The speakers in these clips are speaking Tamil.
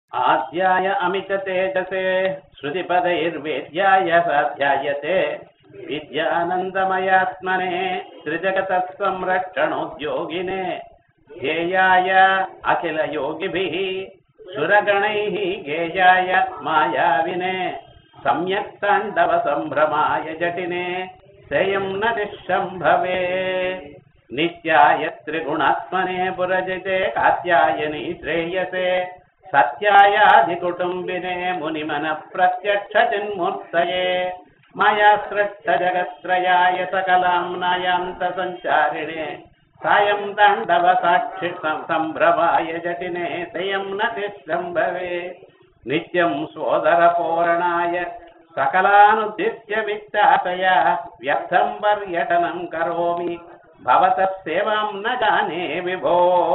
आद्याय अमिततेजसे श्रुतिपदैर्वेद्याय साध्यायते विद्यानन्दमयात्मने त्रिजगतः संरक्षणोद्योगिने ध्येयाय अखिलयोगिभिः सुरगणैः गेयाय मायाविने सम्यक् ताण्डवसम्भ्रमाय जटिने सेयं न निःशम्भवे नित्याय त्रिगुणात्मने पुरजिते कात्यायनी श्रेयसे सत्यायाधिकुटुम्बिने मुनिमनप्रत्यक्षचिन्मूर्तये मया सृष्टजगत्त्रयाय सकलाम्नायान्तसञ्चारिणे सायं ताण्डवसाक्षि सम्भ्रमाय जटिने तयं न तिष्ठम्भवे नित्यं सोदरपूर्णाय सकलानुद्दिश्य वित्तातया व्यर्थं पर्यटनं करोमि भवतः सेवां न जाने विभो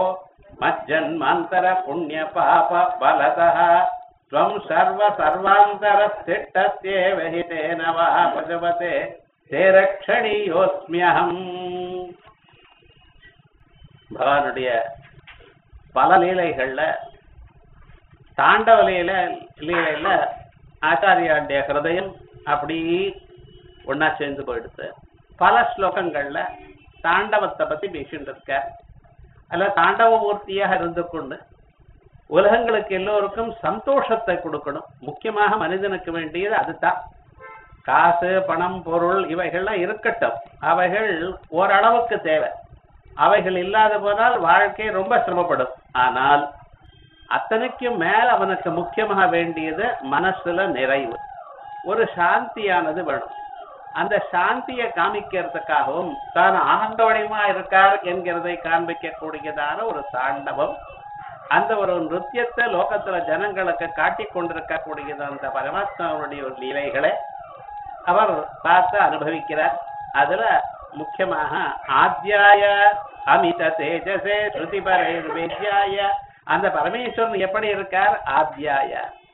मज्जन्मान्तरपुण्यपापबलतः त्वं सर्वसर्वान्तरस्थिष्टस्येव हि तेन वा पशुपते ते ரக்ஷணீயோஸ்மியகம் பகவானுடைய பல லீலைகள்ல தாண்டவ லீல லீலையில ஆச்சாரியாண்டிய ஹிருதயம் அப்படி ஒன்னா சேர்ந்து போயிடுது பல ஸ்லோகங்கள்ல தாண்டவத்தை பத்தி பேசிட்டு இருக்க அதுல தாண்டவ மூர்த்தியாக இருந்து கொண்டு உலகங்களுக்கு எல்லோருக்கும் சந்தோஷத்தை கொடுக்கணும் முக்கியமாக மனிதனுக்கு வேண்டியது அதுதான் காசு பணம் பொருள் இவைகள்லாம் இருக்கட்டும் அவைகள் ஓரளவுக்கு தேவை அவைகள் இல்லாத போனால் வாழ்க்கை ரொம்ப சிரமப்படும் ஆனால் அத்தனைக்கும் மேல் அவனுக்கு முக்கியமாக வேண்டியது மனசுல நிறைவு ஒரு சாந்தியானது வேணும் அந்த சாந்தியை காமிக்கிறதுக்காகவும் தான் ஆனந்த வடிவமா இருக்கார் என்கிறதை காண்பிக்க கூடியதான ஒரு தாண்டவம் அந்த ஒரு நிருத்தியத்தை லோகத்துல ஜனங்களுக்கு காட்டிக் கொண்டிருக்க கூடியது அந்த பரமாத்மாவுடைய ஒரு லீலைகளை அவர் பார்த்து அனுபவிக்கிறார் அதுல முக்கியமாக ஆத்தியாய அமித தேஜசே ஸ்ருதி வேத்யாய அந்த பரமேஸ்வரன் எப்படி இருக்கார் ஆத்தியாய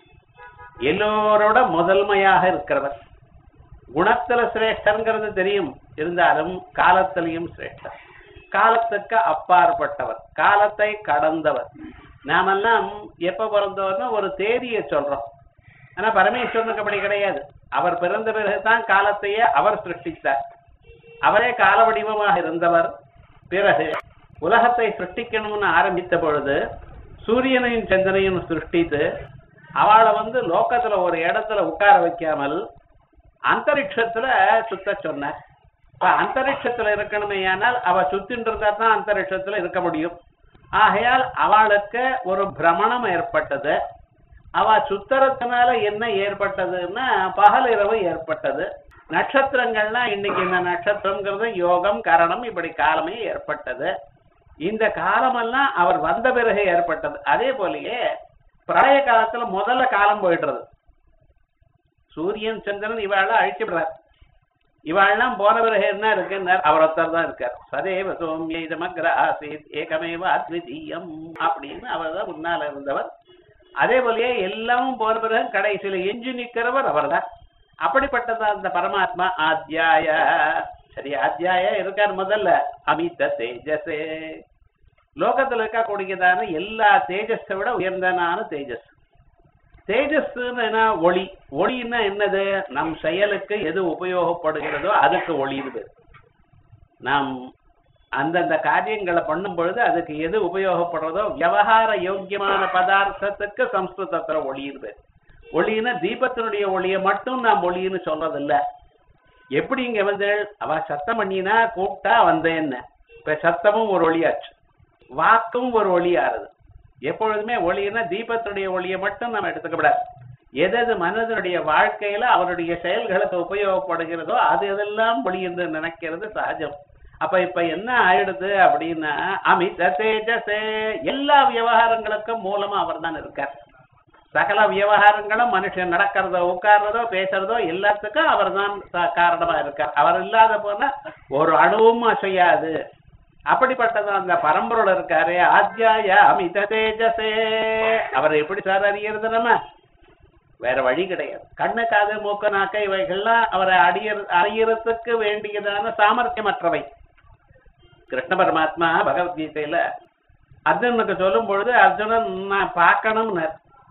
எல்லோரோட முதன்மையாக இருக்கிறவர் குணத்துல சிரேஷ்டங்கிறது தெரியும் இருந்தாலும் காலத்திலையும் சிரேஷ்டர் காலத்துக்கு அப்பாற்பட்டவர் காலத்தை கடந்தவர் நாமெல்லாம் எப்ப பிறந்தோம்னா ஒரு தேதியை சொல்றோம் ஆனா பரமேஸ்வரனுக்கு அப்படி கிடையாது அவர் பிறந்த பிறகுதான் காலத்தையே அவர் சிருஷ்டித்தார் அவரே கால வடிவமாக இருந்தவர் பிறகு உலகத்தை சிருஷ்டிக்கணும்னு ஆரம்பித்த பொழுது சூரியனையும் சந்திரனையும் சிருஷ்டித்து அவளை வந்து லோக்கத்துல ஒரு இடத்துல உட்கார வைக்காமல் அந்தரிக்ஷத்துல சுத்த சொன்னார் இப்ப அந்தரிக்ஷத்துல இருக்கணுமே ஆனால் அவ சுத்தின்னு இருந்தா தான் அந்தரிக்ஷத்துல இருக்க முடியும் ஆகையால் அவளுக்கு ஒரு பிரமணம் ஏற்பட்டது அவ சுத்தரத்தினால என்ன ஏற்பட்டதுன்னா பகல் இரவு ஏற்பட்டது நட்சத்திரங்கள்னா இன்னைக்கு இந்த நட்சத்திரங்கிறது யோகம் கரணம் இப்படி காலமே ஏற்பட்டது இந்த காலமெல்லாம் அவர் வந்த பிறகு ஏற்பட்டது அதே போலயே பிரளய காலத்துல முதல்ல காலம் போயிடுறது சூரியன் சந்திரன் இவாள அழிச்சு விடுறார் இவாள்லாம் போன பிறகு என்ன இருக்கு அவர் ஒருத்தர் தான் இருக்கார் சதேவ சோமிய இதமக்ர ஆசீத் ஏகமேவ அத்விதீயம் அப்படின்னு அவர் தான் முன்னால இருந்தவர் அதே போலயே எல்லாமும் போன பிறகு கடைசியில எஞ்சி நிற்கிறவர் அவர் தான் அப்படிப்பட்டது அந்த பரமாத்மா ஆத்தியாய சரி ஆத்தியாய இருக்கார் முதல்ல அமித தேஜஸே லோகத்துல இருக்கக்கூடியதான எல்லா தேஜஸை விட உயர்ந்தனான தேஜஸ் தேஜஸ்ன்னு என்ன ஒளி ஒளின்னா என்னது நம் செயலுக்கு எது உபயோகப்படுகிறதோ அதுக்கு ஒளியுது நாம் அந்தந்த காரியங்களை பண்ணும் பொழுது அதுக்கு எது உபயோகப்படுறதோ விவகார யோக்கியமான பதார்த்தத்துக்கு சம்ஸ்கிருதத்துல ஒளியுது ஒளின்னா தீபத்தினுடைய ஒளியை மட்டும் நாம் ஒளின்னு சொல்றதில்ல எப்படி இங்க வந்து அவ சத்தம் பண்ணினா கூப்பிட்டா வந்தேன்னு இப்ப சத்தமும் ஒரு ஒளியாச்சு வாக்கும் ஒரு ஒளியாறுது எப்பொழுதுமே ஒளின்னா தீபத்துடைய ஒளியை மட்டும் நம்ம எடுத்துக்கப்படாது எது எது மனதனுடைய வாழ்க்கையில அவருடைய செயல்களுக்கு உபயோகப்படுகிறதோ அது எதெல்லாம் ஒளி என்று நினைக்கிறது சகஜம் அப்ப இப்ப என்ன ஆயிடுது அப்படின்னா அமித தேஜசே எல்லா விவகாரங்களுக்கும் மூலமா அவர் தான் இருக்கார் சகல விவகாரங்களும் மனுஷன் நடக்கிறதோ உட்கார்றதோ பேசுறதோ எல்லாத்துக்கும் அவர் தான் காரணமா இருக்கார் அவர் இல்லாத போனா ஒரு அணுவும் அசையாது அப்படிப்பட்டது அந்த பரம்பரோட இருக்காரு ஆத்தியாய அமித தேஜசே அவர் எப்படி சார் அறியறது நம்ம வேற வழி கிடையாது கண்ணு காது மூக்கு நாக்க இவைகள்லாம் அவரை அடிய அறியறதுக்கு வேண்டியதான சாமர்த்தியமற்றவை கிருஷ்ண பரமாத்மா பகவத்கீதையில அர்ஜுனுக்கு சொல்லும் பொழுது அர்ஜுனன் நான் பார்க்கணும்னு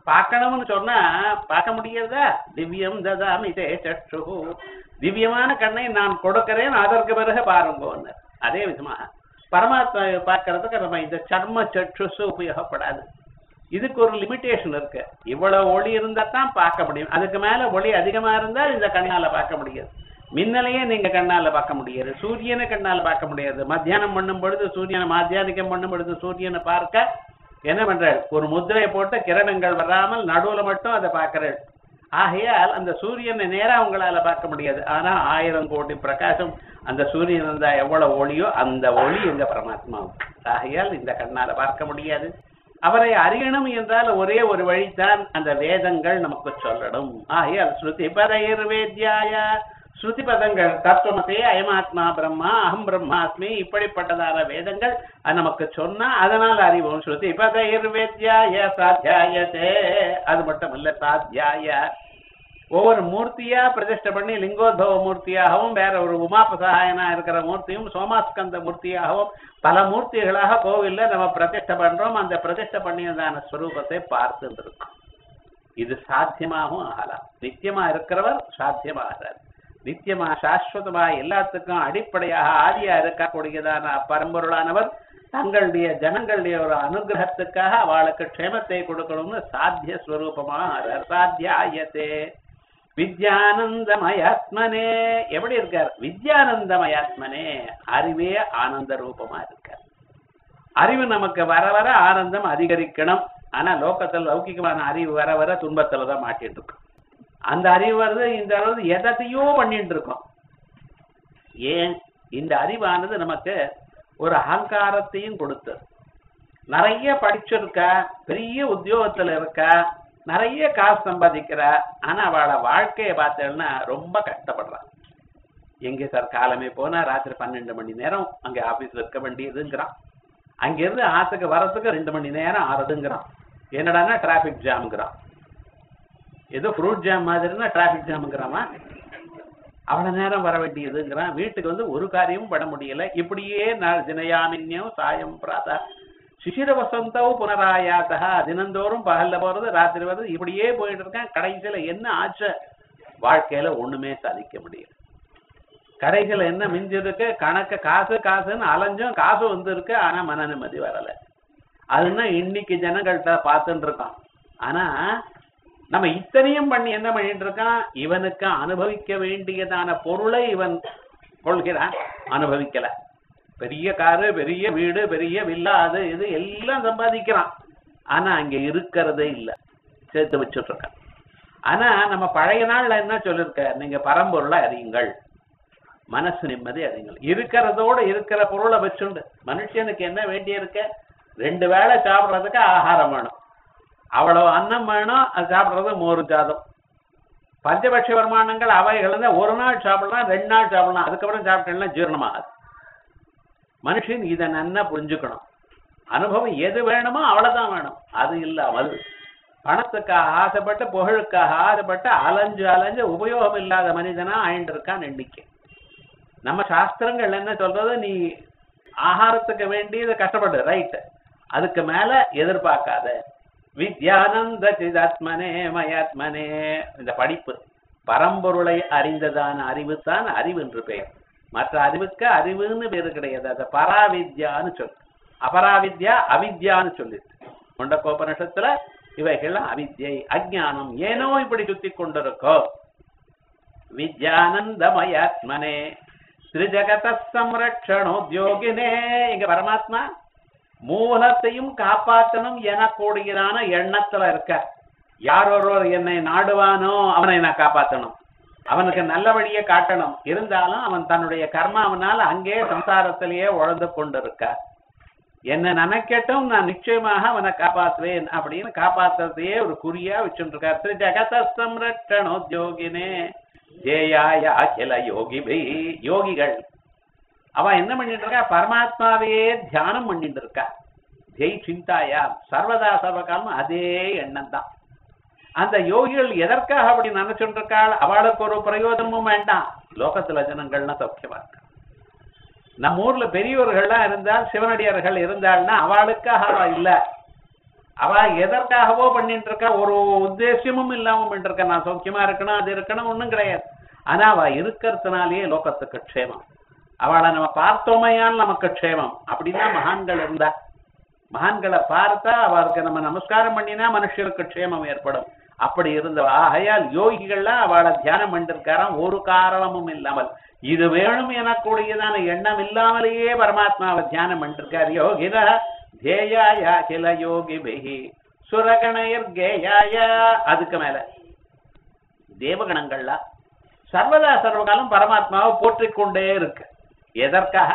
பார்க்கணும்னு சொன்னா பார்க்க முடியறதா திவ்யம் ததாமி தே சற்று திவ்யமான கண்ணை நான் கொடுக்கிறேன் அதற்கு பிறகு பாருங்கன்னு அதே விதமா பரமாத்மா பார்க்கறதுக்கு நம்ம இந்த சர்ம சற்றுசு உபயோகப்படாது இதுக்கு ஒரு லிமிட்டேஷன் இருக்கு இவ்வளவு ஒளி இருந்தா தான் பார்க்க முடியும் அதுக்கு மேல ஒளி அதிகமா இருந்தா இந்த கண்ணால பார்க்க முடியாது மின்னலையே நீங்க கண்ணால பார்க்க முடியாது சூரியனை கண்ணால பார்க்க முடியாது மத்தியானம் பண்ணும் பொழுது சூரியனை மாத்தியானிக்கம் பண்ணும் பொழுது சூரியனை பார்க்க என்ன பண்றாள் ஒரு முத்திரையை போட்டு கிரணங்கள் வராமல் நடுவுல மட்டும் அதை பார்க்கறாள் ஆகையால் அந்த சூரியனை நேரா உங்களால பார்க்க முடியாது ஆனா ஆயிரம் கோடி பிரகாசம் அந்த சூரியன் இருந்தா எவ்வளவு ஒளியோ அந்த ஒளி இந்த பரமாத்மாவுக்கு ஆகையால் இந்த கண்ணால பார்க்க முடியாது அவரை அறியணும் என்றால் ஒரே ஒரு வழிதான் அந்த வேதங்கள் நமக்கு சொல்லணும் ஆகையால் ஸ்ருதி பரையர் வேத்யாய ஸ்ருதி பதங்கள் தத்துவமசே அயமாத்மா பிரம்மா அகம் பிரம்மாஸ்மி இப்படிப்பட்டதான வேதங்கள் அது நமக்கு சொன்னா அதனால் அறிவோம் ஸ்ருதி பதைர் வேத்யாய சாத்தியாயத்தே அது மட்டும் இல்ல சாத்தியாய ஒவ்வொரு மூர்த்தியா பிரதிஷ்டை பண்ணி லிங்கோத்பவ மூர்த்தியாகவும் வேற ஒரு உமாபசகாயனா இருக்கிற மூர்த்தியும் சோமாஸ்கந்த மூர்த்தியாகவும் பல மூர்த்திகளாக கோவில்ல நம்ம பிரதிஷ்டை பண்றோம் அந்த பிரதிஷ்டை பண்ணியதான ஸ்வரூபத்தை பார்த்துட்டு இருக்கோம் இது சாத்தியமாகவும் ஆகலாம் நித்தியமா இருக்கிறவர் சாத்தியமாகிறார் நித்தியமா சாஸ்வதமா எல்லாத்துக்கும் அடிப்படையாக ஆதியா இருக்கக்கூடியதான பரம்பொருளானவர் தங்களுடைய ஜனங்களுடைய ஒரு அனுகிரகத்துக்காக அவளுக்கு க்ஷேமத்தை கொடுக்கணும்னு சாத்திய ஸ்வரூபமா சாத்தியாயத்தே வித்யானந்தமயாத்மனே எப்படி இருக்கார் வித்யானந்தமயாத்மனே அறிவே ஆனந்த ரூபமா இருக்கார் அறிவு நமக்கு வர வர ஆனந்தம் அதிகரிக்கணும் ஆனா லோகத்தில் லௌகிகமான அறிவு வர வர துன்பத்துல தான் மாட்டிட்டு இருக்கும் அந்த அறிவு வருது இந்த அளவு எதையோ பண்ணிட்டு இருக்கோம் ஏன் இந்த அறிவானது நமக்கு ஒரு அகங்காரத்தையும் கொடுத்தது நிறைய படிச்சிருக்கா பெரிய உத்தியோகத்துல இருக்கா நிறைய காசு சம்பாதிக்கிறா ஆனா அவளோட வாழ்க்கையை பார்த்தேன்னா ரொம்ப கஷ்டப்படுறா எங்க சார் காலமே போனா ராத்திரி பன்னெண்டு மணி நேரம் அங்க ஆபீஸ்ல இருக்க வேண்டியதுங்கிறான் அங்கிருந்து ஆத்துக்கு வரதுக்கு ரெண்டு மணி நேரம் ஆறுதுங்கிறான் என்னடான்னா டிராபிக் ஜாம்ங்கிறான் ஏதோ ஃப்ரூட் ஜாம் மாதிரினா டிராபிக் ஜாம்ங்கிறாமா அவ்வளவு நேரம் வர வேண்டியதுங்கிறான் வீட்டுக்கு வந்து ஒரு காரியமும் பண்ண முடியல இப்படியே நான் தினயாமின்யம் சாயம் பிராதா சிசிர வசந்தவ் புனராயாத்தா தினந்தோறும் பகல்ல போறது ராத்திரி வருது இப்படியே போயிட்டு இருக்கேன் கடைசியில என்ன ஆச்சு வாழ்க்கையில ஒண்ணுமே சாதிக்க முடியல கடைசியில என்ன மிஞ்சிருக்கு கணக்கு காசு காசுன்னு அலைஞ்சும் காசு வந்திருக்கு ஆனா மன நிம்மதி வரல அதுன்னா இன்னைக்கு ஜனங்கள்கிட்ட பார்த்துட்டு இருக்கான் ஆனா நம்ம இத்தனையும் பண்ணி என்ன பண்ணிட்டு இருக்கான் இவனுக்கு அனுபவிக்க வேண்டியதான பொருளை இவன் கொள்கிறான் அனுபவிக்கல பெரிய காரு பெரிய வீடு பெரிய வில்லா அது இது எல்லாம் சம்பாதிக்கிறான் ஆனா அங்க இருக்கிறதே இல்ல சேர்த்து வச்சுட்டு இருக்கான் ஆனா நம்ம பழைய நாள்ல என்ன சொல்லிருக்க நீங்க பரம்பொருளை அறியுங்கள் மனசு நிம்மதி அறியுங்கள் இருக்கிறதோட இருக்கிற பொருளை வச்சுண்டு மனுஷனுக்கு என்ன வேண்டி இருக்க ரெண்டு வேளை சாப்பிடுறதுக்கு ஆகாரம் வேணும் அவ்வளவு அன்னம் வேணும் அது சாப்பிடுறது மோரு ஜாதம் பஞ்சபட்ச வருமானங்கள் அவைகள் வந்து ஒரு நாள் சாப்பிடலாம் ரெண்டு நாள் சாப்பிடலாம் அதுக்கப்புறம் சாப்பிட்டேன்னா ஜீரணமாகாது மனுஷன் இதை நன்னா புரிஞ்சுக்கணும் அனுபவம் எது வேணுமோ அவ்வளவுதான் வேணும் அது இல்லாமல் பணத்துக்காக ஆசைப்பட்டு புகழுக்காக ஆசைப்பட்டு அலைஞ்சு அலைஞ்சு உபயோகம் இல்லாத மனிதனா ஆயிட்டு இருக்கான் எண்ணிக்கை நம்ம சாஸ்திரங்கள் என்ன சொல்றது நீ ஆகாரத்துக்கு வேண்டியது கஷ்டப்படு ரைட் அதுக்கு மேல எதிர்பார்க்காத வித்யானந்த சிதாத்மனே மயாத்மனே இந்த படிப்பு பரம்பொருளை அறிந்ததான அறிவு தான் அறிவு என்று பெயர் மற்ற அறிவுக்கு அறிவுன்னு பேரு கிடையாது அது பராவித்யான்னு சொல்லு அபராவித்யா அவித்யான்னு சொல்லிட்டு முண்டக்கோபனிஷத்துல இவைகள்லாம் அவித்யை அஜ்ஞானம் ஏனோ இப்படி சுத்தி கொண்டிருக்கோ வித்யானந்தமயாத்மனே திரிஜகத சம்ரட்சணோத்யோகினே இங்க பரமாத்மா மூலத்தையும் காப்பாற்றணும் எனக்கூடியதான எண்ணத்துல இருக்க யார் ஒருவர் என்னை நாடுவானோ அவனை நான் காப்பாற்றணும் அவனுக்கு நல்ல வழியை காட்டணும் இருந்தாலும் அவன் தன்னுடைய கர்மாவனால் அங்கே சம்சாரத்திலேயே உழந்து கொண்டிருக்க என்ன நினைக்கட்டும் நான் நிச்சயமாக அவனை காப்பாற்றுவேன் அப்படின்னு காப்பாத்துறதையே ஒரு குறியா வச்சுட்டு இருக்கார் திரு ஜெகத சம்ரட்சணோத்யோகினே ஜேயாய அகில யோகி யோகிகள் அவன் என்ன பண்ணிட்டு இருக்கா பரமாத்மாவையே தியானம் பண்ணிட்டு இருக்கா ஜெய் சிந்தாயா சர்வதா சர்வகாலம் அதே எண்ணம் தான் அந்த யோகிகள் எதற்காக அப்படி நினைச்சுட்டு இருக்காள் அவளுக்கு ஒரு பிரயோஜனமும் வேண்டாம் லோகத்துல ஜனங்கள்லாம் சௌக்கியமா இருக்கா நம்ம ஊர்ல பெரியவர்கள்லாம் இருந்தால் சிவனடியார்கள் இருந்தாள்னா அவளுக்காக அவ இல்ல அவ எதற்காகவோ பண்ணிட்டு இருக்கா ஒரு உத்தேசியமும் இல்லாம பண்ணிட்டு இருக்கா நான் சௌக்கியமா இருக்கணும் அது இருக்கணும் ஒண்ணும் கிடையாது ஆனா அவ இருக்கிறதுனாலேயே லோகத்துக்கு க்ஷேமம் அவளை நம்ம பார்த்தோமையால் நமக்கு க்ஷேமம் அப்படின்னா மகான்கள் இருந்தா மகான்களை பார்த்தா அவருக்கு நம்ம நமஸ்காரம் பண்ணினா மனுஷருக்கு க்ஷேமம் ஏற்படும் அப்படி இருந்த ஆகையால் யோகிகள்லாம் அவளை தியானம் பண்ணிருக்காராம் ஒரு காரணமும் இல்லாமல் இது வேணும் எனக்கூடியதான எண்ணம் இல்லாமலேயே பரமாத்மாவை தியானம் பண்ணிருக்கார் யோகிதா தேயாய கில யோகி பிகி சுரகணயர் கேயாய அதுக்கு மேல தேவகணங்கள்லாம் சர்வதா சர்வகாலம் பரமாத்மாவை போற்றிக் கொண்டே இருக்கு எதற்காக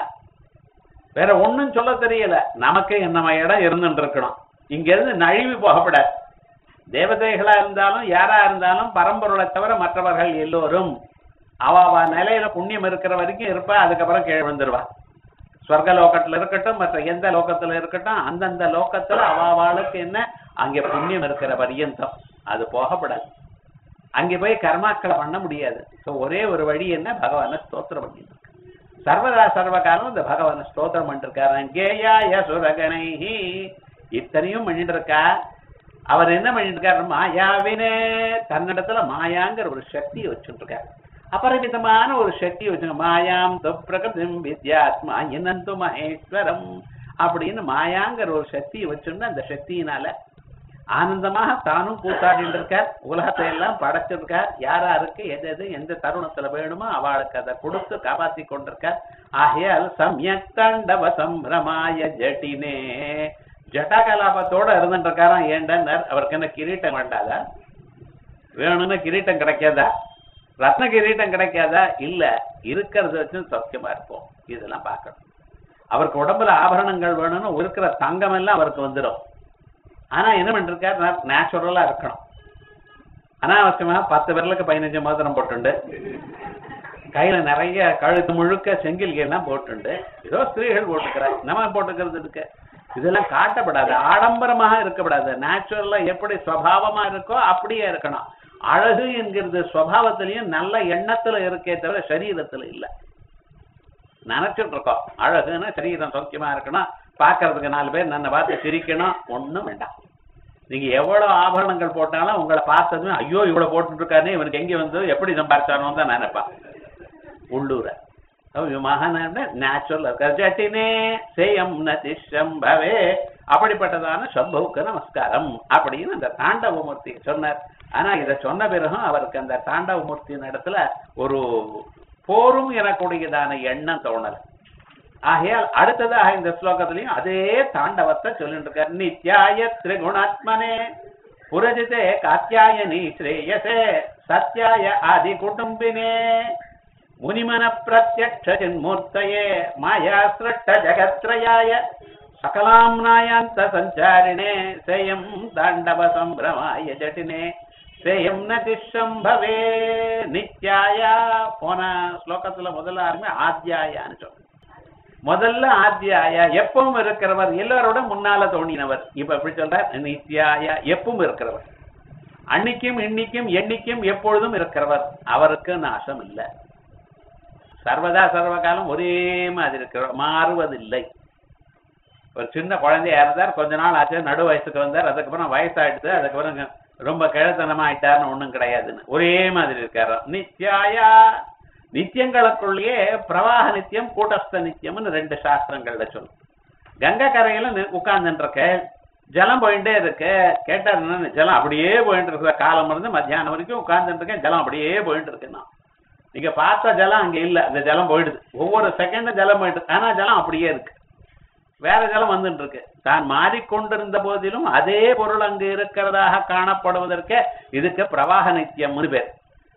வேற ஒண்ணும் சொல்ல தெரியல நமக்கு நம்ம இடம் இருந்துட்டு இருக்கணும் இங்க இருந்து நழுவி போகப்படாது தேவதைகளா இருந்தாலும் யாரா இருந்தாலும் பரம்பொருளை தவிர மற்றவர்கள் எல்லோரும் அவ அவ நிலையில புண்ணியம் இருக்கிற வரைக்கும் இருப்பா அதுக்கப்புறம் கீழே வந்துருவா ஸ்வர்க லோகத்துல இருக்கட்டும் மற்ற எந்த லோகத்துல இருக்கட்டும் அந்தந்த லோகத்துல அவாவாளுக்கு என்ன அங்க புண்ணியம் இருக்கிற பரியந்தம் அது போகப்படாது அங்கே போய் கர்மாக்களை பண்ண முடியாது சோ ஒரே ஒரு வழி என்ன பகவானை ஸ்தோத்திரம் பண்ணிட்டு இருக்கு. சர்வதா சர்வகாலம் இந்த பகவானை ஸ்தோத்திரம் பண்ணிருக்காரு கேயாய சுரகணைஹி இத்தனையும் பண்ணிட்டு இருக்கா அவர் என்ன பண்ணிட்டு இருக்காரு மாயாவினே தன்னிடத்துல மாயாங்கிற ஒரு சக்தியை வச்சுட்டு இருக்காரு அபரிமிதமான ஒரு சக்தி வச்சுங்க மாயாம் தொப்பிரகதிம் வித்யாத்மா என்னந்து மகேஸ்வரம் அப்படின்னு மாயாங்கிற ஒரு சக்தியை வச்சுருந்து அந்த சக்தியினால ஆனந்தமாக தானும் கூத்தாடிட்டு இருக்கார் உலகத்தை எல்லாம் படைச்சிருக்கார் யாராருக்கு எது எது எந்த தருணத்துல வேணுமோ அவளுக்கு அதை கொடுத்து காப்பாத்தி கொண்டிருக்கார் ஆகையால் சமயக் தாண்டவ சம்பிரமாய ஜட்டினே ஜட்டா கலாபத்தோட இருந்துட்டு இருக்காராம் ஏண்டனர் அவருக்கு என்ன கிரீட்டம் வேண்டாதா வேணும்னு கிரீட்டம் கிடைக்காதா ரத்ன கிரீட்டம் கிடைக்காதா இல்ல இருக்கிறத வச்சு சௌக்கியமா இருப்போம் இதெல்லாம் பார்க்கணும் அவருக்கு உடம்புல ஆபரணங்கள் வேணும்னு இருக்கிற தங்கம் எல்லாம் அவருக்கு வந்துடும் ஆனா என்ன பண்ணிருக்காரு நேச்சுரலா இருக்கணும் அனாவசியமா பத்து விரலுக்கு பதினஞ்சு மோதிரம் போட்டுண்டு கையில நிறைய கழுத்து முழுக்க செங்கில் எல்லாம் போட்டுண்டு ஏதோ ஸ்திரீகள் போட்டுக்கிறார் நம்ம போட்டுக்கிறது இருக்கு இதெல்லாம் காட்டப்படாது ஆடம்பரமாக இருக்கப்படாது நேச்சுரலா எப்படி சுவாவமா இருக்கோ அப்படியே இருக்கணும் அழகு என்கிறது சுவாவத்திலையும் நல்ல எண்ணத்துல இருக்கே தவிர சரீரத்துல இல்ல நினைச்சிட்டு இருக்கோம் அழகுன்னா சரீரம் சௌக்கியமா இருக்கணும் பார்க்கறதுக்கு நாலு பேர் நன்னை பார்த்து சிரிக்கணும் ஒண்ணும் வேண்டாம் நீங்க எவ்வளவு ஆபரணங்கள் போட்டாலும் உங்களை பார்த்ததுமே ஐயோ இவ்வளவு போட்டுட்டு இருக்காருன்னு இவனுக்கு எங்க வந்து எப்படி சம்பாரிச்சானோ தான் நினைப்பான் உள்ளூர மகான நேச்சுரல் கஜட்டினே சேயம் நதிஷம்பவே அப்படிப்பட்டதான சம்பவுக்கு நமஸ்காரம் அப்படின்னு அந்த தாண்டவமூர்த்தி சொன்னார் ஆனா இதை சொன்ன பிறகும் அவருக்கு அந்த தாண்டவமூர்த்தியின் இடத்துல ஒரு போரும் எனக்கூடியதான எண்ணம் தோணல ஆகையால் அடுத்ததாக இந்த ஸ்லோகத்திலையும் அதே தாண்டவத்தை சொல்லிட்டு இருக்கார் நித்யாய திரிகுணாத்மனே புரஜிதே காத்தியாயனி ஸ்ரேயசே சத்யாய ஆதி குடும்பினே முனிமன பிரத்யக்ஷ ஜன்மூர்த்தயே மாயா சிருஷ்ட ஜகத்ரயாய சகலாம்னாயாந்த சஞ்சாரிணே சேயம் தாண்டவ சம்பிரமாய ஜட்டினே சேயம் நதிஷம்பவே நித்யாய போன ஸ்லோகத்துல முதல்ல ஆரம்பி ஆத்தியாயான்னு சொல்றோம் முதல்ல ஆத்தியாய எப்பவும் இருக்கிறவர் எல்லாரோட முன்னால தோணினவர் இப்ப எப்படி சொல்றார் நித்யாய எப்பவும் இருக்கிறவர் அன்னைக்கும் இன்னைக்கும் என்னைக்கும் எப்பொழுதும் இருக்கிறவர் அவருக்கு நாசம் இல்லை சர்வதா சர்வகாலம் ஒரே மாதிரி இருக்கிறவர் மாறுவதில்லை ஒரு சின்ன குழந்தையா இருந்தார் கொஞ்ச நாள் ஆச்சு நடு வயசுக்கு வந்தார் அதுக்கப்புறம் வயசாயிடுது அதுக்கப்புறம் ரொம்ப கிழத்தனமா ஆயிட்டாருன்னு ஒண்ணும் கிடையாதுன்னு ஒரே மாதிரி இருக்காரு நித்யாயா நித்தியங்களுக்குள்ளேயே பிரவாக நித்தியம் கூட்டஸ்த நித்தியம்னு ரெண்டு சாஸ்திரங்கள்ல சொல்லும் கங்கை கரையில உட்கார்ந்துட்டு இருக்க ஜலம் போயிட்டே இருக்கு கேட்டார் என்னன்னு ஜலம் அப்படியே போயிட்டு இருக்கு காலம் இருந்து மத்தியானம் வரைக்கும் உட்கார்ந்துட்டு இருக்கேன் ஜலம் அப்படியே போயிட்டு இருக்குன்னா நீங்க பார்த்த ஜலம் அங்க இல்ல அந்த ஜலம் போயிடுது ஒவ்வொரு செகண்டும் ஜலம் போயிட்டு ஆனா ஜலம் அப்படியே இருக்கு வேற ஜலம் வந்துட்டு இருக்கு தான் மாறிக்கொண்டிருந்த போதிலும் அதே பொருள் அங்கு இருக்கிறதாக காணப்படுவதற்கு இதுக்கு பிரவாக நித்தியம்னு பேர்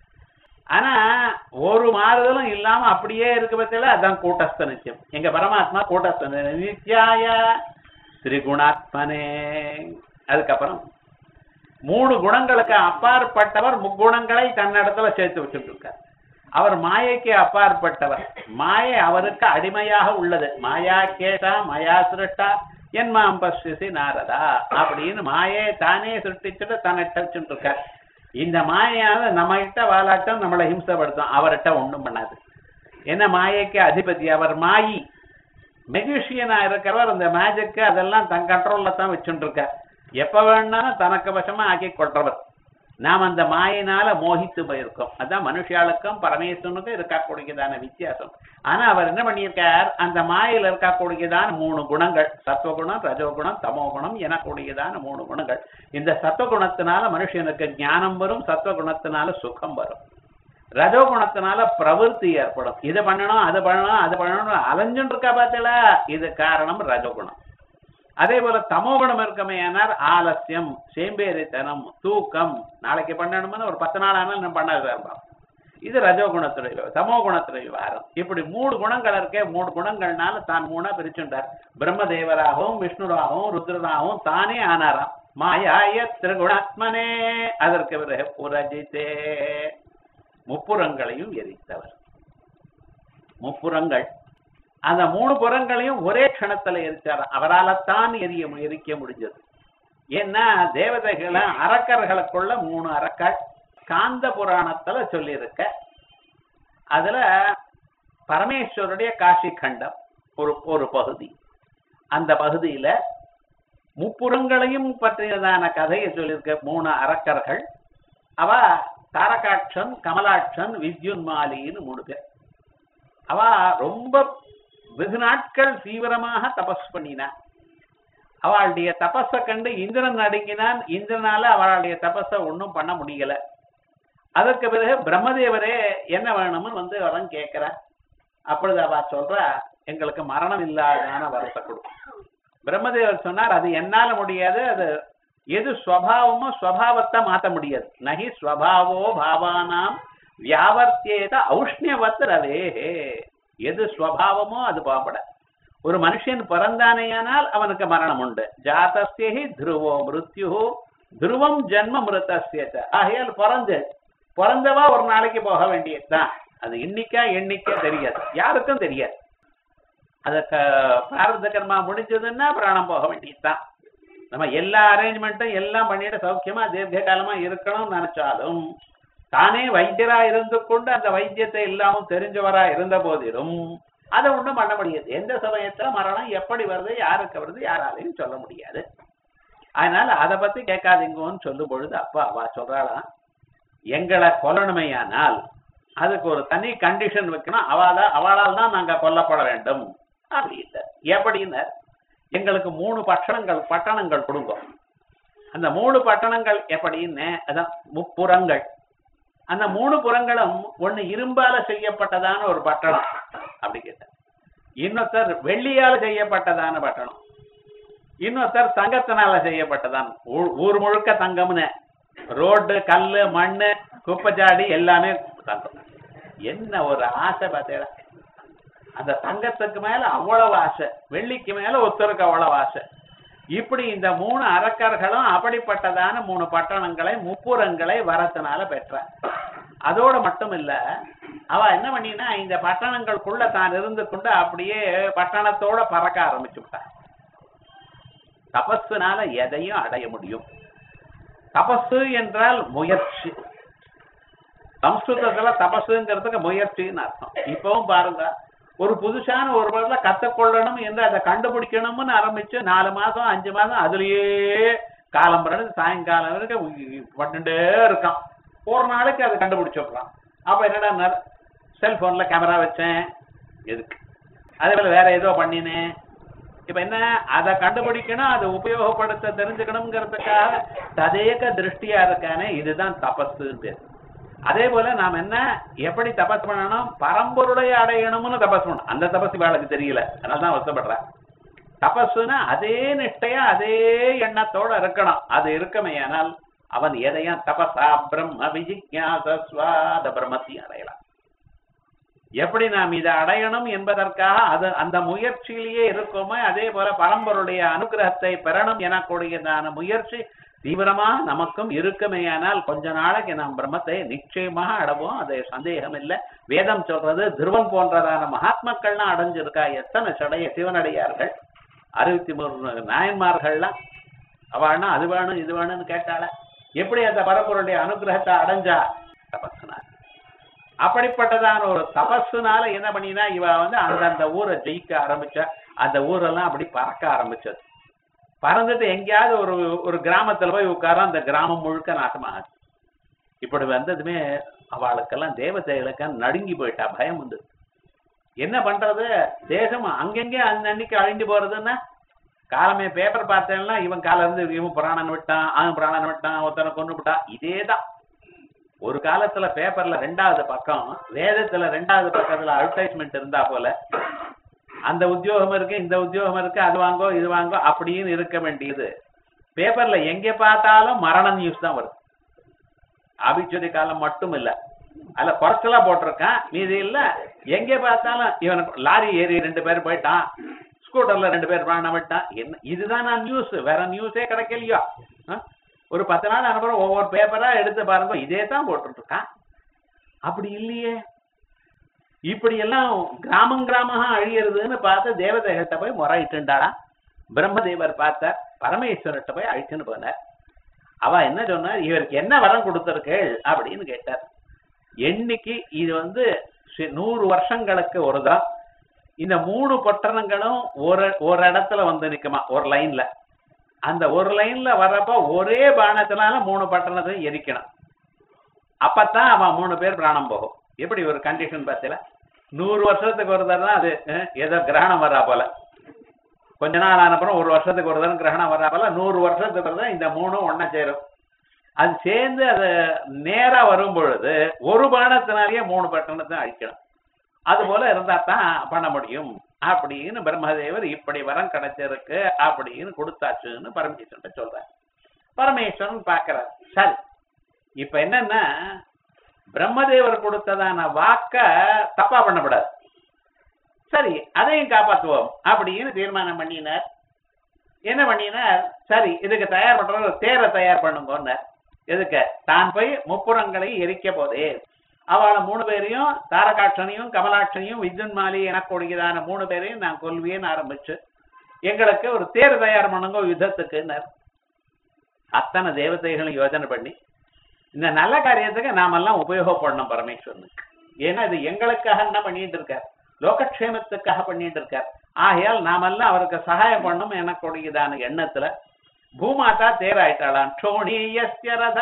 ஆனா ஒரு மாறுதலும் இல்லாம அப்படியே இருக்க பத்தில அதான் கூட்டஸ்த நித்தியம் எங்க பரமாத்மா கூட்டஸ்த நித்யாய திரிகுணாத்மனே அதுக்கப்புறம் மூணு குணங்களுக்கு அப்பாற்பட்டவர் முக்குணங்களை தன்னிடத்துல சேர்த்து வச்சுட்டு இருக்கார் அவர் மாயைக்கு அப்பாற்பட்டவர் மாயை அவருக்கு அடிமையாக உள்ளது மாயா கேட்டா மயா சிருஷ்டா என் மாம் பசிசி நாரதா அப்படின்னு மாயை தானே சிருஷ்டிச்சுட்டு தன்னிட்ட வச்சுட்டு இருக்கார் இந்த மாயாவது நம்ம கிட்ட வாலாட்டம் நம்மளை ஹிம்சப்படுத்தும் அவர்கிட்ட ஒண்ணும் பண்ணாது என்ன மாயைக்கு அதிபதி அவர் மாயி மெகிஷியனா இருக்கிறவர் அந்த மேஜிக்கு அதெல்லாம் தன் கண்ட்ரோல்ல தான் வச்சுட்டு இருக்கார் எப்ப வேணாலும் தனக்கு வசமா ஆக்கி கொள்றவர் நாம் அந்த மாயினால மோகித்து போயிருக்கோம் அதான் மனுஷாளுக்கும் பரமேஸ்வரனுக்கும் இருக்கக்கூடியதான வித்தியாசம் ஆனா அவர் என்ன பண்ணியிருக்கார் அந்த மாயில இருக்கக்கூடியதான மூணு குணங்கள் சத்துவகுணம் ரஜோகுணம் தமோகுணம் எனக்கூடியதான மூணு குணங்கள் இந்த சத்துவகுணத்தினால மனுஷனுக்கு ஞானம் வரும் சத்துவகுணத்தினால சுகம் வரும் ரஜோகுணத்தினால பிரவருத்தி ஏற்படும் இது பண்ணணும் அது பண்ணணும் அது பண்ணணும் அலைஞ்சுட்டு இருக்கா பார்த்தீங்களா இது காரணம் ரஜோகுணம் அதே போல தமோகுணம் இருக்கமே ஆனால் ஆலசியம் சேம்பேரித்தனம் தூக்கம் நாளைக்கு பண்ணணும்னு ஒரு பத்து நாள் ஆனாலும் நம்ம பண்ணாது இருப்போம் இது ரஜோகுணத்துடைய தமோகுணத்துடைய விவகாரம் இப்படி மூணு குணங்கள் இருக்கே மூணு குணங்கள்னால தான் மூணா பிரிச்சுட்டார் பிரம்மதேவராகவும் விஷ்ணுராகவும் ருத்ரனாகவும் தானே ஆனாராம் மாயாய திரிகுணாத்மனே அதற்கு பிறகு புரஜித்தே முப்புறங்களையும் எரித்தவர் முப்புறங்கள் அந்த மூணு புறங்களையும் ஒரே க்ஷணத்துல எரிச்சார் அவரால்தான் எரிய எரிக்க முடிஞ்சது ஏன்னா தேவதைகளை அரக்கர்களுக்குள்ள மூணு அரக்கர் காந்த புராணத்துல சொல்லியிருக்க அதுல பரமேஸ்வருடைய காஷி கண்டம் ஒரு ஒரு பகுதி அந்த பகுதியில முப்புறங்களையும் பற்றியதான கதையை சொல்லியிருக்க மூணு அரக்கர்கள் அவ தாரகாட்சன் கமலாட்சன் வித்யுன்மாலின்னு மூணு பேர் அவ ரொம்ப வெகு நாட்கள் தீவிரமாக தபஸ் பண்ணினான் அவளுடைய தபஸை கண்டு இந்திரன் நடுங்கினான் இந்திரனால அவளுடைய தபஸை ஒன்றும் பண்ண முடியல அதற்கு பிறகு பிரம்மதேவரே என்ன வேணும்னு வந்து அவன் கேட்கிறான் அப்பொழுது அவ சொல்றா எங்களுக்கு மரணம் இல்லாதான வரத்தை கொடு பிரம்மதேவர் சொன்னார் அது என்னால முடியாது அது எது ஸ்வபாவமோ ஸ்வபாவத்தை மாத்த முடியாது நகி ஸ்வபாவோ பாவானாம் வியாவர்த்தியேத ஔஷ்ணியவத் ரவேஹே எது ஸ்வபாவமோ அது பாப்பட ஒரு மனுஷன் பிறந்தானேயானால் அவனுக்கு மரணம் உண்டு ஜாதஸ்யஹி துருவோ மிருத்யு துருவம் ஜன்ம மிருத்தஸ்யச்ச ஆகையால் பிறந்து பிறந்தவா ஒரு நாளைக்கு போக வேண்டியதுதான் அது எண்ணிக்கா எண்ணிக்கை தெரியாது யாருக்கும் தெரியாது அதுக்கு பிராரத கர்மா முடிஞ்சதுன்னா பிராணம் போக வேண்டியதுதான் நம்ம எல்லா அரேஞ்ச்மெண்ட்டும் எல்லாம் பண்ணிட்டு சௌக்கியமா தீர்க்க காலமா இருக்கணும்னு நினைச்சாலும் தானே வைத்தியரா இருந்து கொண்டு அந்த வைத்தியத்தை எல்லாமும் தெரிஞ்சவரா இருந்த போதிலும் அதை ஒண்ணும் பண்ண முடியாது எந்த சமயத்துல மரணம் எப்படி வருது யாருக்கு வருது யாராலையும் சொல்ல முடியாது அதனால அதை பத்தி கேட்காதீங்கன்னு சொல்லும் பொழுது அப்பா அவா சொல்றாளாம் எங்களை கொல்லணுமையானால் அதுக்கு ஒரு தனி கண்டிஷன் வைக்கணும் அவளா அவளால் தான் நாங்க கொல்லப்பட வேண்டும் அப்படின்னு எப்படின்னு எங்களுக்கு மூணு பட்டணங்கள் பட்டணங்கள் கொடுங்க அந்த மூணு பட்டணங்கள் எப்படின்னு அதான் முப்புறங்கள் அந்த மூணு புறங்களும் ஒண்ணு இரும்பால செய்யப்பட்டதான ஒரு பட்டணம் அப்படி கேட்டார் இன்னொருத்தர் வெள்ளியால செய்யப்பட்டதான பட்டணம் இன்னொருத்தர் தங்கத்தினால செய்யப்பட்டதான் ஊ- ஊர் முழுக்க தங்கம்னு ரோடு கல்லு மண்ணு குப்பைச்சாடி எல்லாமே தங்கம் என்ன ஒரு ஆசை பார்த்தேடா அந்த தங்கத்துக்கு மேல அவ்வளவு ஆசை வெள்ளிக்கு மேல ஒருத்தருக்கு அவ்வளவு ஆசை இப்படி இந்த மூணு அரக்கர்களும் அப்படிப்பட்டதான மூணு பட்டணங்களை முப்புறங்களை வரத்தினால பெற்றார் அதோட மட்டும் இல்ல அவ என்ன பண்ணினா இந்த பட்டணங்களுக்குள்ள தான் இருந்து கொண்டு அப்படியே பட்டணத்தோட பறக்க ஆரம்பிச்சு விட்டான் தபஸுனால எதையும் அடைய முடியும் தபசு என்றால் முயற்சி சம்ஸ்கிருதத்துல தபசுங்கிறதுக்கு முயற்சின்னு அர்த்தம் இப்பவும் பாருங்க ஒரு புதுசான ஒரு பொருளை கத்துக்கொள்ளணும் என்று அதை கண்டுபிடிக்கணும்னு ஆரம்பிச்சு நாலு மாசம் அஞ்சு மாசம் அதுலயே காலம் பிறகு சாயங்காலம் வரைக்கும் பட்டுட்டே இருக்கான் ஒரு நாளைக்கு அதை கண்டுபிடிச்சிடுறான் அப்ப என்னடா செல்போன்ல கேமரா வச்சேன் எதுக்கு அதே போல வேற ஏதோ பண்ணினேன் இப்ப என்ன அதை கண்டுபிடிக்கணும் அதை உபயோகப்படுத்த தெரிஞ்சுக்கணுங்கிறதுக்காக ததேக திருஷ்டியா இருக்கானே இதுதான் தபஸுன்னு பேர் அதே போல நாம் என்ன எப்படி தபஸ் பண்ணணும் பரம்பொருளை அடையணும்னு தபஸ் பண்ணணும் அந்த தபஸ் இவாளுக்கு தெரியல அதனால தான் வருத்தப்படுறேன் தபஸ்னா அதே நிஷ்டையா அதே எண்ணத்தோட இருக்கணும் அது இருக்குமேயானால் அவன் எதையும் தபசா பிரம்ம விஜிக்யாசஸ்வா அந்த பிரம்மத்தையும் அடையலாம் எப்படி நாம் இதை அடையணும் என்பதற்காக அது அந்த முயற்சியிலேயே இருக்கோமோ அதே போல பரம்பொருடைய அனுகிரகத்தை பெறணும் எனக்கூடியதான முயற்சி தீவிரமா நமக்கும் இருக்குமேயானால் கொஞ்ச நாளைக்கு நாம் பிரம்மத்தை நிச்சயமாக அடைவோம் அது சந்தேகம் இல்லை வேதம் சொல்றது திருவன் போன்றதான மகாத்மாக்கள்லாம் அடைஞ்சிருக்கா எத்தனை சடைய சிவனடியார்கள் அறுபத்தி மூணு நாயன்மார்கள்லாம் அவள்னா அது வேணும் இது வேணும்னு கேட்டாள எப்படி அந்த பரம்பொருடைய அனுகிரகத்தை அடைஞ்சா தபஸ்னால அப்படிப்பட்டதான ஒரு தபஸுனால என்ன பண்ணினா இவ வந்து அந்தந்த ஊரை ஜெயிக்க ஆரம்பிச்சா அந்த ஊரெல்லாம் அப்படி பறக்க ஆரம்பிச்சது பறந்துட்டு எங்கேயாவது ஒரு ஒரு கிராமத்துல போய் உட்கார அந்த கிராமம் முழுக்க நாசமாகுது இப்படி வந்ததுமே அவளுக்கெல்லாம் தேவதைகளுக்கெல்லாம் நடுங்கி போயிட்டா பயம் வந்து என்ன பண்றது தேசம் அங்கங்கே அன்னைக்கு அழிஞ்சு போறதுன்னா காலமே பேப்பர் பார்த்தேன்னா இவன் கால இருந்து இவன் பிராணன் விட்டான் அவன் பிராணன் விட்டான் ஒருத்தனை கொண்டு விட்டான் இதேதான் ஒரு காலத்துல பேப்பர்ல ரெண்டாவது பக்கம் வேதத்துல ரெண்டாவது பக்கத்துல அட்வர்டைஸ்மெண்ட் இருந்தா போல அந்த உத்தியோகம் இருக்கு இந்த உத்தியோகம் இருக்கு அது வாங்கோ இது வாங்கோ அப்படின்னு இருக்க வேண்டியது பேப்பர்ல எங்க பார்த்தாலும் மரண நியூஸ் தான் வருது ஆபிச்சுரி காலம் மட்டும் இல்ல அதுல குறைச்சலா போட்டிருக்கான் மீதி இல்ல எங்க பார்த்தாலும் இவனுக்கு லாரி ஏறி ரெண்டு பேர் போயிட்டான் ஸ்கூட்டர்ல ரெண்டு பேர் பிராணம் விட்டான் என்ன இதுதான் நான் நியூஸ் வேற நியூஸே கிடைக்கலையோ ஆ? ஒரு பத்து நாள் அனுப்புறம் ஒவ்வொரு பேப்பரா எடுத்து பாருங்க இதே தான் போட்டுட்டு இருக்கான் அப்படி இல்லையே இப்படி எல்லாம் கிராமம் கிராமமா அழியறதுன்னு பார்த்து தேவதைகிட்ட போய் முறையிட்டுண்டாடா பிரம்மதேவர் பார்த்தார் பரமேஸ்வரர்கிட்ட போய் அழிச்சுன்னு போனார் அவ என்ன சொன்னார் இவருக்கு என்ன வரம் கொடுத்திருக்கேள் அப்படின்னு கேட்டார் என்னைக்கு இது வந்து சி- நூறு வருஷங்களுக்கு ஒரு தான் இந்த மூணு பட்டணங்களும் ஒரு ஒரு இடத்துல வந்து நிக்குமா ஒரு லைன்ல அந்த ஒரு லைன்ல வர்றப்ப ஒரே பானத்தினால மூணு பட்டணத்தையும் எரிக்கணும் அப்பதான் அவன் மூணு பேர் பிராணம் போகும் எப்படி ஒரு கண்டிஷன் பார்த்தீல நூறு வருஷத்துக்கு ஒரு தடவை தான் அது அஹ், ஏதோ கிரகணம் வர்றா போல கொஞ்ச நாள் ஆனப்புறம் ஒரு வருஷத்துக்கு ஒரு தடவை கிரகணம் வர்றா போல நூறு வருஷத்துக்கு ஒரு தடவை இந்த மூணும் ஒண்ணா சேரும் அது சேர்ந்து அது நேரா வரும் பொழுது ஒரு பானத்தினாலேயே மூணு பட்டணத்தை அழிக்கணும் அது போல இருந்தா தான் பண்ண முடியும் அப்படின்னு பிரம்மதேவர் இப்படி வரம் கிடைச்சிருக்கு அப்படின்னு கொடுத்தாச்சுன்னு பரமேஸ்வரன் சொல்றார் பரமேஸ்வரன் பார்க்கிறார் சரி இப்ப என்னன்னா பிரம்மதேவர் கொடுத்ததான வாக்க தப்பா பண்ணக்கூடாது சரி அதையும் காப்பாத்துவோம் அப்படின்னு தீர்மானம் பண்ணினார் என்ன பண்ணினார் சரி இதுக்கு தயார் பண்ற ஒரு தேரை தயார் பண்ணுங்கன்னார் எதுக்கு தான் போய் முப்புறங்களை எரிக்க போதே அவளை மூணு பேரையும் தாரகாட்சனையும் கமலாட்சனையும் வித்யுன்மாலி எனக்கூடியதான மூணு பேரையும் நான் கொல்வியேன்னு ஆரம்பிச்சு எங்களுக்கு ஒரு தேர் தயார் பண்ணுங்க யுத்தத்துக்குன்னார் அத்தனை தேவதைகளும் யோசனை பண்ணி இந்த நல்ல காரியத்துக்கு நாமெல்லாம் உபயோகப்படணும் பரமேஸ்வரனுக்கு ஏன்னா இது எங்களுக்காக என்ன பண்ணிட்டு இருக்கார் லோகக்ஷேமத்துக்காக பண்ணிட்டு இருக்கார் ஆகையால் நாமெல்லாம் அவருக்கு சகாயம் பண்ணணும் எனக்கூடியதான எண்ணத்துல பூமாதா தேராயிட்டாளாம் ஷோணீயஸ்ய ரதா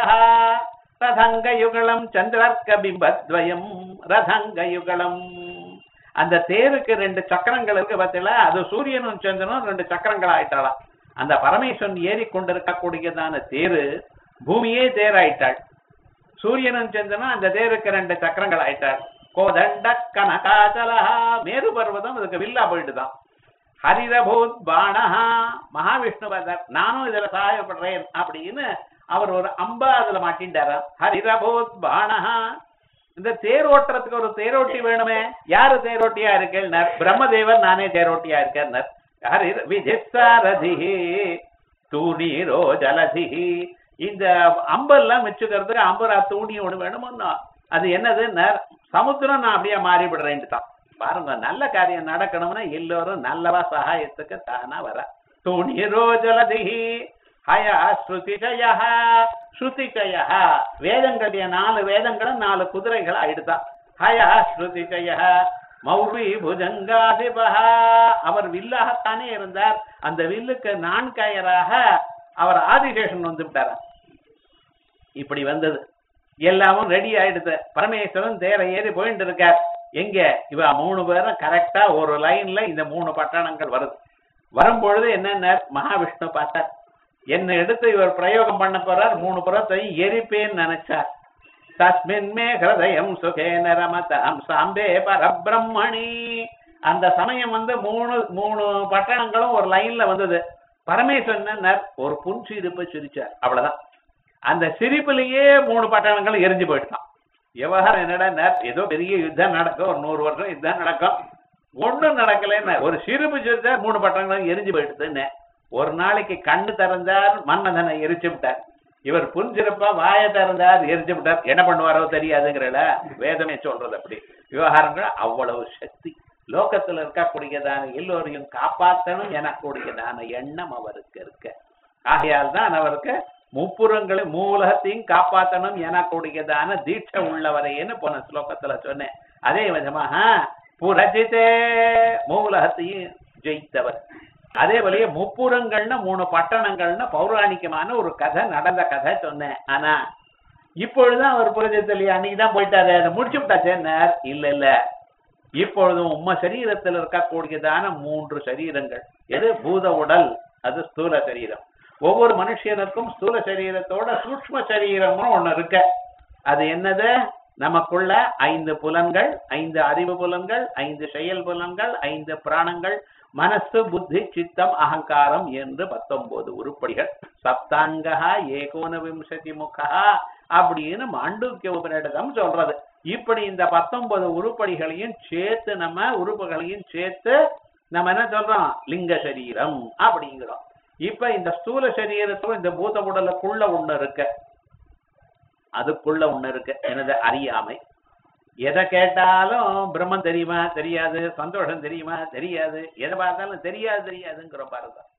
ரதங்க யுகலம் சந்திரர்க்க பிம்பத்வயம் ரதங்க யுகலம் அந்த தேருக்கு ரெண்டு சக்கரங்கள் இருக்கு பார்த்தீங்களா அது சூரியனும் சந்திரனும் ரெண்டு சக்கரங்கள் ஆயிட்டாளாம் அந்த பரமேஸ்வரன் ஏறி கொண்டிருக்கக்கூடியதான தேரு பூமியே தேராயிட்டாள் சூரியனும் சந்திரனும் அந்த தேருக்கு ரெண்டு சக்கரங்கள் ஆயிட்டார் கோதண்ட கனகாச்சலஹா மேரு பர்வதம் அதுக்கு வில்லா போயிட்டுதான் ஹரிரபூத் பாணஹா மகாவிஷ்ணு பதர் நானும் இதுல சகாயப்படுறேன் அப்படின்னு அவர் ஒரு அம்பா அதுல மாட்டின்டாரா ஹரிரபூத் பாணஹா இந்த தேர் ஓட்டுறதுக்கு ஒரு தேரோட்டி வேணுமே யாரு தேரோட்டியா இருக்கேன்னார் பிரம்மதேவர் நானே தேரோட்டியா இருக்கேன்னார் ஹரி விஜிசாரதிஹி தூணீரோ ஜலதிஹி இந்த அம்பெல்லாம் வச்சுக்கிறதுக்கு அம்பரா தூணி ஒண்ணு வேணுமோன்னா அது என்னதுன்னா சமுத்திரம் நான் அப்படியே மாறிவிடுறேன்ட்டு தான் பாருங்க நல்ல காரியம் நடக்கணும்னா எல்லோரும் நல்லவா சகாயத்துக்கு தானா வர தூணிரோ ஜலதிஹி ஹயா ஸ்ருதிஜய ஸ்ருதிஜய வேதங்களுடைய நாலு வேதங்களும் நாலு குதிரைகள் ஆயிடுதான் ஹயா ஸ்ருதிஜய மௌரி புஜங்காதிபஹ அவர் வில்லாகத்தானே இருந்தார் அந்த வில்லுக்கு நான்காயராக அவர் ஆதிசேஷன் வந்து விட்டாரா இப்படி வந்தது எல்லாமும் ரெடி ஆயிடுது பரமேஸ்வரன் தேர ஏறி போயிட்டு இருக்கார் எங்க இவ மூணு பேரும் கரெக்டா ஒரு லைன்ல இந்த மூணு பட்டணங்கள் வருது வரும்பொழுது என்னென்ன மகாவிஷ்ணு பார்த்தார் என்ன எடுத்து இவர் பிரயோகம் பண்ண போறார் மூணு புறத்தையும் எரிப்பேன்னு நினைச்சார் தஸ்மின் மே ஹிருதயம் சுகேன ரமதாம் சாம்பே பரபிரம்மணி அந்த சமயம் வந்து மூணு மூணு பட்டணங்களும் ஒரு லைன்ல வந்தது பரமேஸ்வரன் ஒரு புன்சிரிப்பை சிரிச்சார் அவ்வளவுதான் அந்த சிரிப்புலயே மூணு பட்டணங்களும் எரிஞ்சு போயிட்டான் விவகாரம் என்னடா ஏதோ பெரிய யுத்தம் நடக்கும் ஒரு நூறு வருஷம் யுத்தம் நடக்கும் ஒண்ணும் நடக்கலன்னு ஒரு சிரிப்பு சிரிச்சா மூணு பட்டணங்களும் எரிஞ்சு போயிடுதுன்னு ஒரு நாளைக்கு கண்ணு திறந்தார் மன்னதனை எரிச்சு விட்டார் இவர் புரிஞ்சிருப்பா வாய திறந்தார் எரிச்சு விட்டார் என்ன பண்ணுவாரோ தெரியாதுங்கிறல வேதமே சொல்றது அப்படி விவகாரங்கள் அவ்வளவு சக்தி லோகத்துல இருக்கக்கூடியதான எல்லோரையும் காப்பாற்றணும் எனக்கூடியதான எண்ணம் அவருக்கு இருக்கு ஆகையால் தான் அவருக்கு முப்புறங்களை மூலகத்தையும் காப்பாற்றணும் எனக்கூடியதான தீட்சை உள்ளவரையேன்னு போன ஸ்லோகத்துல சொன்னேன் அதே விதமாக புரஜிதே மூலகத்தையும் ஜெயித்தவர் அதே போலயே முப்புறங்கள்னு மூணு பட்டணங்கள்னு பௌராணிகமான ஒரு கதை நடந்த கதை சொன்னேன் ஆனா இப்பொழுதுதான் அவர் புரிஞ்சது இல்லையா அன்னைக்கு தான் போயிட்டாரு அதை முடிச்சு விட்டாச்சேன்னார் இல்ல இல்ல இப்பொழுதும் உம்ம சரீரத்தில் இருக்கக்கூடியதான மூன்று சரீரங்கள் எது பூத உடல் அது ஸ்தூல சரீரம் ஒவ்வொரு மனுஷனுக்கும் ஸ்தூல சரீரத்தோட சூக்ஷ்ம சரீரம்னு ஒண்ணு இருக்கு அது என்னது நமக்குள்ள ஐந்து புலன்கள் ஐந்து அறிவு புலன்கள் ஐந்து செயல் புலன்கள் ஐந்து பிராணங்கள் மனசு புத்தி சித்தம் அகங்காரம் என்று பத்தொன்பது உருப்படிகள் சப்தாங்கா ஏகோன விம்சதி முகா அப்படின்னு மாண்டூக்கிய உபநிடதம் சொல்றது இப்படி இந்த பத்தொன்பது உருப்படிகளையும் சேர்த்து நம்ம உறுப்புகளையும் சேர்த்து நம்ம என்ன சொல்றோம் லிங்க சரீரம் அப்படிங்கிறோம் இப்ப இந்த ஸ்தூல சரீரத்தும் இந்த பூத உடலுக்குள்ள ஒண்ணு இருக்கு அதுக்குள்ள ஒண்ணு இருக்கு எனது அறியாமை எதை கேட்டாலும் பிரம்மம் தெரியுமா தெரியாது சந்தோஷம் தெரியுமா தெரியாது எதை பார்த்தாலும் தெரியாது தெரியாதுங்கிற பாருங்க